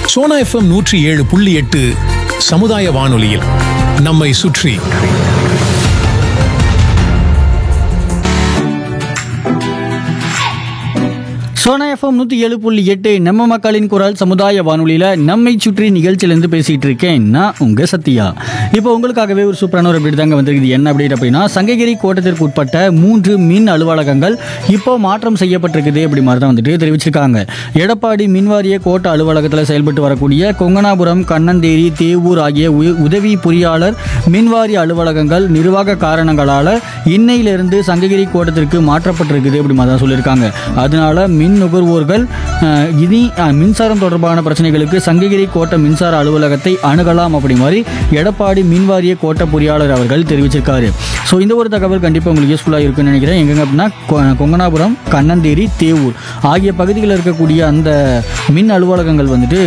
Sona FM நூற்றி ஏழு புள்ளி எட்டு சமுதாய வானொலியில் நம்மை சுற்றி சோனா எஃப்எம் நூற்றி ஏழு புள்ளி எட்டு நம்ம மக்களின் குரல் சமுதாய வானொலியில் நம்மை சுற்றி நிகழ்ச்சியிலேருந்து பேசிகிட்டு இருக்கேன் நான் உங்கள் சத்யா இப்போ உங்களுக்காகவே ஒரு சூப்பரான ஒரு அப்படி தாங்க வந்திருக்குது என்ன அப்படி அப்படின்னா சங்ககிரி கோட்டத்திற்கு உட்பட்ட மூன்று மின் அலுவலகங்கள் இப்போ மாற்றம் செய்யப்பட்டிருக்குது அப்படி மாதிரி தான் வந்துட்டு தெரிவிச்சிருக்காங்க எடப்பாடி மின்வாரிய கோட்ட அலுவலகத்தில் செயல்பட்டு வரக்கூடிய கொங்கனாபுரம் கண்ணந்தேரி தேவூர் ஆகிய உ- உதவி பொறியாளர் மின்வாரிய அலுவலகங்கள் நிர்வாக காரணங்களால் இன்னையிலிருந்து சங்ககிரி கோட்டத்திற்கு மாற்றப்பட்டிருக்குது அப்படி மாதிரி தான் சொல்லியிருக்காங்க அதனால மின் நுகர்வோர்கள் அஹ், இனி அஹ், மின்சாரம் தொடர்பான பிரச்சனைகளுக்கு சங்ககிரி கோட்ட மின்சார அலுவலகத்தை அணுகலாம் அப்படி மாதிரி எடப்பாடி மின்வாரிய கோட்ட பொறியாளர் அவர்கள் தெரிவிச்சிருக்காரு ஸோ இந்த ஒரு தகவல் கண்டிப்பாக உங்களுக்கு யூஸ்ஃபுல்லாக இருக்குன்னு நினைக்கிறேன் எங்கெங்க அப்படின்னா கொ- கொங்கனாபுரம் கண்ணந்தேரி தேவூர் ஆகிய பகுதிகளில் இருக்கக்கூடிய அந்த மின் அலுவலகங்கள் வந்துட்டு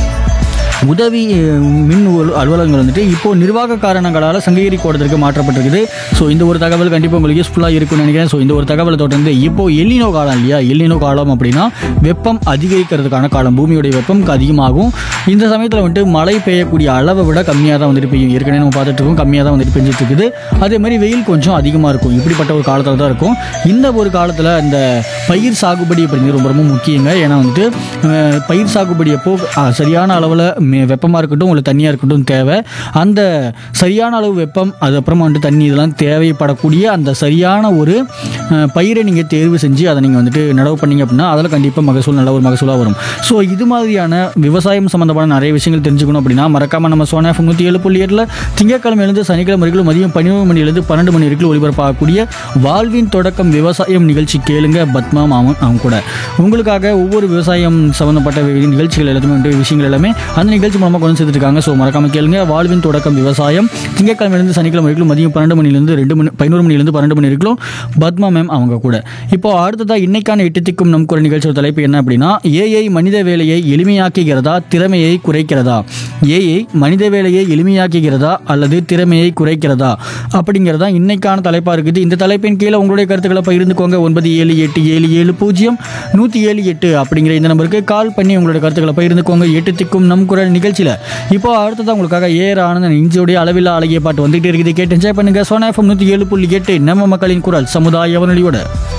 உதவி அஹ், மின் அலு- அலுவலகங்கள் வந்துட்டு இப்போ நிர்வாக காரணங்களால் சங்ககிரி கோட்டத்திற்கு மாற்றப்பட்டிருக்குது ஸோ இந்த ஒரு தகவல் கண்டிப்பாக உங்களுக்கு யூஸ்ஃபுல்லாக இருக்கும்னு நினைக்கிறேன் ஸோ இந்த ஒரு தகவலை தொடர்ந்து இப்போ எல்லினோ காலம் இல்லையா எல்லினோ காலம் அப்படின்னா வெப்பம் அதிகரிக்கிறதுக்கான காலம் பூமியுடைய வெப்பம் அதிகமாகும் இந்த சமயத்தில் வந்துட்டு மழை பெய்யக்கூடிய அளவை விட கம்மியாக தான் வந்துட்டு பெய்யும் ஏற்கனவே நம்ம பார்த்துட்டு இருக்கோம் கம்மியாக தான் வந்துட்டு பெஞ்சிட்டு இருக்குது அதே மாதிரி வெயில் கொஞ்சம் அதிகமாக இருக்கும் இப்படிப்பட்ட ஒரு காலத்தில் தான் இருக்கும் இந்த ஒரு காலத்தில் இந்த பயிர் சாகுபடி அப்படிங்கிறது ரொம்ப ரொம்ப முக்கியங்க ஏன்னா வந்துட்டு அஹ், பயிர் சாகுபடி அப்போ அஹ், சரியான அளவில் வெப்பமாக இருக்கட்டும் உங்களுக்கு தண்ணியாக இருக்கட்டும் தேவை அந்த சரியான அளவு வெப்பம் அதுக்கப்புறமா வந்துட்டு தண்ணி இதெல்லாம் தேவைப்படக்கூடிய அந்த சரியான ஒரு அஹ், பயிரை நீங்கள் தேர்வு செஞ்சு அதை நீங்கள் வந்துட்டு நடவு பண்ணீங்க அப்படின்னா அதில் கண்டிப்பாக மகசூல் நல்ல ஒரு மகசூலாக வரும் ஸோ இது மாதிரியான விவசாயம் சம்மந்தமான நிறைய விஷயங்கள் தெரிஞ்சுக்கணும் அப்படின்னா மறக்காமல் நம்ம சோனா எஃப்எம் நூற்றி ஏழு புள்ளி எட்டில் திங்கட்கிழமையிலிருந்து சனிக்கிழமை வரைக்கும் மதியம் பன்னிரெண்டு மணிலேருந்து பன்னெண்டு மணி வரைக்கும் ஒளிபரப்பாகக்கூடிய வாழ்வின் தொடக்கம் விவசாயம் நிகழ்ச்சி கேளுங்க பத்மா மாமன் அவங்க கூட உங்களுக்காக ஒவ்வொரு விவசாயம் சம்மந்தப்பட்ட வி- நிகழ்ச்சிகள் எல்லாத்தையுமே வந்துட்டு விஷயங்கள் எல்லாமே அந்த நிகழ்ச்சி மூலமாக கொண்டு சேர்த்துருக்காங்க ஸோ மறக்காம கேளுங்க வாழ்வின் தொடக்கம் விவசாயம் திங்கட்கிழமையிலிருந்து சனிக்கிழமை வரைக்கும் மதியம் பன்னெண்டு மணிலேருந்து ரெண்டு மணி பதினோரு மணிலேருந்து பன்னெண்டு மணி வரைக்கும் பத்மா மேம் அவங்க கூட இப்போ அடுத்ததாக இன்னைக்கான எட்டு திக்கும் நம் குரல் நிகழ்ச்சியோட தலைப்பு என்ன அப்படின்னா ஏஐ மனித வேலையை எளிமையாக்குகிறதா திறமையை குறைக்கிறதா ஏஐ மனித வேலையை எளிமையாக்குகிறதா அல்லது திறமையை குறைக்கிறதா அப்படிங்கிறதா இன்னைக்கான தலைப்பாக இருக்குது இந்த தலைப்பின் கீழே உங்களுடைய கருத்துக்களை பகிர்ந்துக்கோங்க ஒன்பது ஏழு எட்டு ஏழு ஏழு பூஜ்ஜியம் நூற்றி ஏழு எட்டு அப்படிங்கிற இந்த நம்பருக்கு கால் பண்ணி உங்களுடைய கருத்துக்களை பகிர்ந்துக்கோங்க எட்டு திக்கும் நம் குரல் நிகழ்ச்சியில் இப்போ அடுத்ததான் உங்களுக்காக ஏர் ஆனந்தன் இஞ்சியோடைய அளவில்லா அழகிய பாட்டு வந்துகிட்டே இருக்குது கேட்டு என்ஜாய் பண்ணுங்க சோனா எஃப்எம் நூற்றி ஏழு புள்ளி எட்டு நம்ம மக்களின் குரல் சமுதாய வானொலியோட